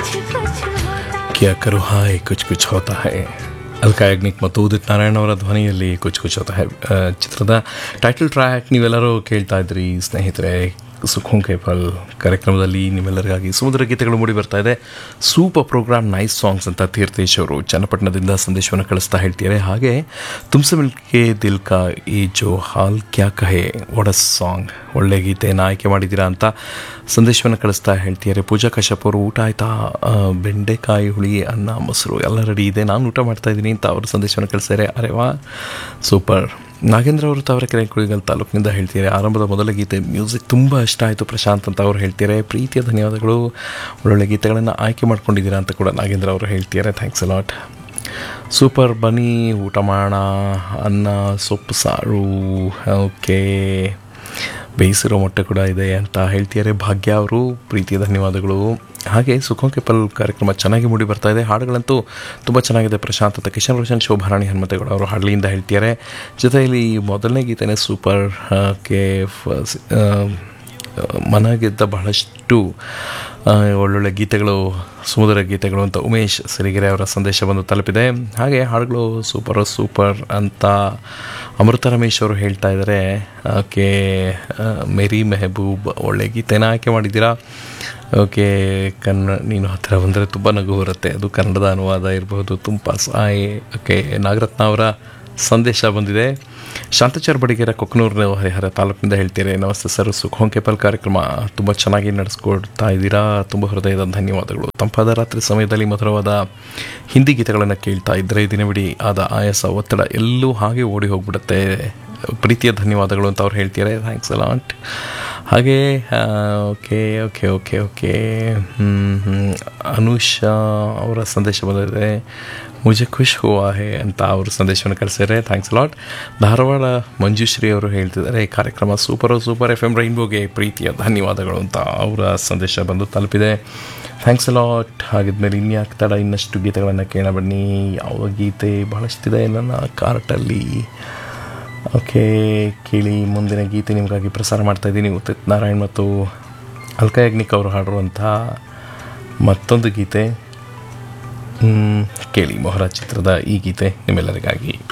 कुछ कुछ होता ಕ್ಯಾ ಕರು ಹಾಯ್ ಕುಚ್ ಕುಚ್ ಹೋತಾ ಹೈ ಅಲ್ಕಾ ಯಾಗ್ನಿಕ್ ಮತ್ತು ಉದಿತ್ ನಾರಾಯಣ್ ಅವರ ಧ್ವನಿಯಲ್ಲಿ ಕುಚ್ ಕುಚ್ ಹೋತಾ ಹೈ ಆ, ಚಿತ್ರದ ಟೈಟಲ್ ಟ್ರ್ಯಾಕ್ ನೀವೆಲ್ಲರೂ ಕೇಳ್ತಾ ಇದ್ರಿ ಸ್ನೇಹಿತರೆ ಸುಖೋಂ ಕೇಪಲ್ ಕಾರ್ಯಕ್ರಮದಲ್ಲಿ ನಿಮ್ಮೆಲ್ಲರಿಗಾಗಿ ಸಮುದ್ರ ಗೀತೆಗಳು ಮೂಡಿ ಬರ್ತಾ ಇದೆ ಸೂಪರ್ ಪ್ರೋಗ್ರಾಮ್ ನೈಸ್ ಸಾಂಗ್ಸ್ ಅಂತ ತೀರ್ಥೇಶ್ ಅವರು ಚನ್ನಪಟ್ಟಣದಿಂದ ಸಂದೇಶವನ್ನು ಕಳಿಸ್ತಾ ಹೇಳ್ತಿದ್ದಾರೆ ಹಾಗೆ ತುಮ್ಸೆ ಮಿಲ್ಕೆ ದಿಲ್ ಕಾ ಈ ಜೋ ಹಾಲ್ ಕ್ಯಾ ಕಹೆ ಒಡ ಸಾಂಗ್ ಒಳ್ಳೆ ಗೀತೆಯನ್ನು ಆಯ್ಕೆ ಮಾಡಿದ್ದೀರಾ ಅಂತ ಸಂದೇಶವನ್ನು ಕಳಿಸ್ತಾ ಹೇಳ್ತಿದ್ದಾರೆ ಪೂಜಾ ಕಶ್ಯಪ್ ಅವರು ಊಟ ಆಯ್ತಾ ಆ, ಬೆಂಡೆಕಾಯಿ ಹುಳಿ ಅನ್ನ ಮೊಸರು ಎಲ್ಲ ರೆಡಿ ಇದೆ ನಾನು ಊಟ ಮಾಡ್ತಾ ಇದ್ದೀನಿ ಅಂತ ಅವರು ಸಂದೇಶವನ್ನು ಕಳಿಸ್ತಾರೆ ಅರೆ ವಾ ಸೂಪರ್ ನಾಗೇಂದ್ರ ಅವರು ತಾವರೆಕೆರೆ ಕುಳಿಗಲ್ ತಾಲೂಕಿನಿಂದ ಹೇಳ್ತಿದ್ದಾರೆ ಆರಂಭದ ಮೊದಲ ಗೀತೆ ಮ್ಯೂಸಿಕ್ ತುಂಬ ಇಷ್ಟ ಆಯಿತು ಪ್ರಶಾಂತ್ ಅಂತ ಅವರು ಹೇಳ್ತಿದ್ದಾರೆ ಪ್ರೀತಿಯ ಧನ್ಯವಾದಗಳು ಒಳ್ಳೊಳ್ಳೆ ಗೀತೆಗಳನ್ನು ಆಯ್ಕೆ ಮಾಡ್ಕೊಂಡಿದ್ದೀರಾ ಅಂತ ಕೂಡ ನಾಗೇಂದ್ರ ಅವರು ಹೇಳ್ತಿದ್ದಾರೆ ಥ್ಯಾಂಕ್ಸ್ ಅಲಾಟ್ ಸೂಪರ್ ಬನ್ನಿ ಊಟ ಮಾಡೋಣ ಅನ್ನ ಸೊಪ್ಪು ಸಾರು ಓಕೆ ಬೇಯಿಸಿರೋ ಮೊಟ್ಟೆ ಕೂಡ ಇದೆ ಅಂತ ಹೇಳ್ತಿದ್ದಾರೆ ಭಾಗ್ಯ ಅವರು ಪ್ರೀತಿಯ ಧನ್ಯವಾದಗಳು ಹಾಗೆ ಸುಖಂ ಕೆಪಲ್ ಕಾರ್ಯಕ್ರಮ ಚೆನ್ನಾಗಿ ಮೂಡಿ ಬರ್ತಾ ಇದೆ ಹಾಡುಗಳಂತೂ ತುಂಬ ಚೆನ್ನಾಗಿದೆ ಪ್ರಶಾಂತ್ ಅಂತ ಕಿಶನ್ ರೋಷನ್ ಶೋಭಾರಾಣಿ ಹನುಮಂತೇಗೌಡ ಅವರು ಹಾಡ್ಲಿಯಿಂದ ಹೇಳ್ತಿದ್ದಾರೆ ಜೊತೆಯಲ್ಲಿ ಮೊದಲನೇ ಗೀತೆನೇ ಸೂಪರ್ ಕೆ ಫ- ಆ, ಮನಗೆದ್ದ ಬಹಳಷ್ಟು ಆ, ಒಳ್ಳೊಳ್ಳೆ ಗೀತೆಗಳು ಸುಮಧುರ ಗೀತೆಗಳು ಅಂತ ಉಮೇಶ್ ಸಿರಿಗೆರೆ ಅವರ ಸಂದೇಶ ಬಂದು ತಲುಪಿದೆ ಹಾಗೆ ಹಾಡುಗಳು ಸೂಪರ್ ಸೂಪರ್ ಅಂತ ಅಮೃತ ರಮೇಶ್ ಅವರು ಹೇಳ್ತಾ ಇದ್ದಾರೆ ಓಕೆ ಆ, ಮೇರಿ ಮೆಹಬೂಬ್ ಒಳ್ಳೆ ಗೀತೆನ ಆಯ್ಕೆ ಮಾಡಿದ್ದೀರಾ ಓಕೆ ಕನ್ನಡ ನೀನು ಹತ್ತಿರ ಬಂದರೆ ತುಂಬ ನಗು ಬರುತ್ತೆ ಅದು ಕನ್ನಡದ ಅನುವಾದ ಇರಬಹುದು ತುಂಬ ಸಾಯಿ ಓಕೆ ನಾಗರತ್ನ ಅವರ ಸಂದೇಶ ಬಂದಿದೆ ಶಾಂತಚಾರ್ ಬಡಿಗೆರ ಕೊಕ್ಕನೂರು ಹರಿಹರ ತಾಲೂಕಿನಿಂದ ಹೇಳ್ತೀರಿ ನಮಸ್ತೆ ಸರ್ ಸುಖೋಂ ಕೇಪಲ್ ಕಾರ್ಯಕ್ರಮ ತುಂಬ ಚೆನ್ನಾಗಿ ನಡೆಸ್ಕೊಡ್ತಾ ಇದ್ದೀರಾ ತುಂಬ ಹೃದಯದ ಧನ್ಯವಾದಗಳು ತಂಪಾದ ರಾತ್ರಿ ಸಮಯದಲ್ಲಿ ಮಧುರವಾದ ಹಿಂದಿ ಗೀತೆಗಳನ್ನು ಕೇಳ್ತಾ ಇದ್ದರೆ ದಿನವಿಡೀ ಆದ ಆಯಾಸ ಒತ್ತಡ ಎಲ್ಲೂ ಹಾಗೆ ಓಡಿ ಹೋಗ್ಬಿಡುತ್ತೆ ಪ್ರೀತಿಯ ಧನ್ಯವಾದಗಳು ಅಂತ ಅವ್ರು ಹೇಳ್ತಿದ್ದಾರೆ ಥ್ಯಾಂಕ್ಸ್ ಅಲಾಂಟ್ ಹಾಗೆ okay okay okay okay Anusha ಅವರ ಸಂದೇಶ ಬಂದಿದೆ ಮುಜೆ ಖುಷ್ ಹುವಾ ಹೇ ಅಂತ ಅವರು ಸಂದೇಶವನ್ನು ಕಳಿಸಿದ್ದಾರೆ ಥ್ಯಾಂಕ್ಸ್ ಲಾಟ್ ಧಾರವಾಡ ಮಂಜುಶ್ರೀ ಅವರು ಹೇಳ್ತಿದ್ದಾರೆ ಈ ಕಾರ್ಯಕ್ರಮ ಸೂಪರ್ ಸೂಪರ್ ಎಫ್ ಎಮ್ ರೈನ್ಬೋಗೆ ಪ್ರೀತಿಯ ಧನ್ಯವಾದಗಳು ಅಂತ ಅವರ ಸಂದೇಶ ಬಂದು ತಲುಪಿದೆ ಥ್ಯಾಂಕ್ಸ್ ಲಾಟ್ ಹಾಗಿದ್ಮೇಲೆ ಇನ್ಯಾಕೆ ತಡ ಇನ್ನಷ್ಟು ಗೀತೆಗಳನ್ನು ಕೇಳ ಬನ್ನಿ ಯಾವ ಗೀತೆ ಬಹಳಷ್ಟಿದೆ ನನ್ನ ಕಾರ್ಟಲ್ಲಿ ಓಕೆ ಕೇಳಿ ಮುಂದಿನ ಗೀತೆ ನಿಮಗಾಗಿ ಪ್ರಸಾರ ಮಾಡ್ತಾ ಇದ್ದೀನಿ ಉದಿತ್ ನಾರಾಯಣ್ ಮತ್ತು ಅಲ್ಕಾ ಯಾಗ್ನಿಕ್ ಅವರು ಹಾಡಿರುವಂಥ ಮತ್ತೊಂದು ಗೀತೆ ಹ್ಮ್, ಕೇಳಿ ಮೊಹರ ಚಿತ್ರದ ಈ ಗೀತೆ ನಿಮ್ಮೆಲ್ಲರಿಗಾಗಿ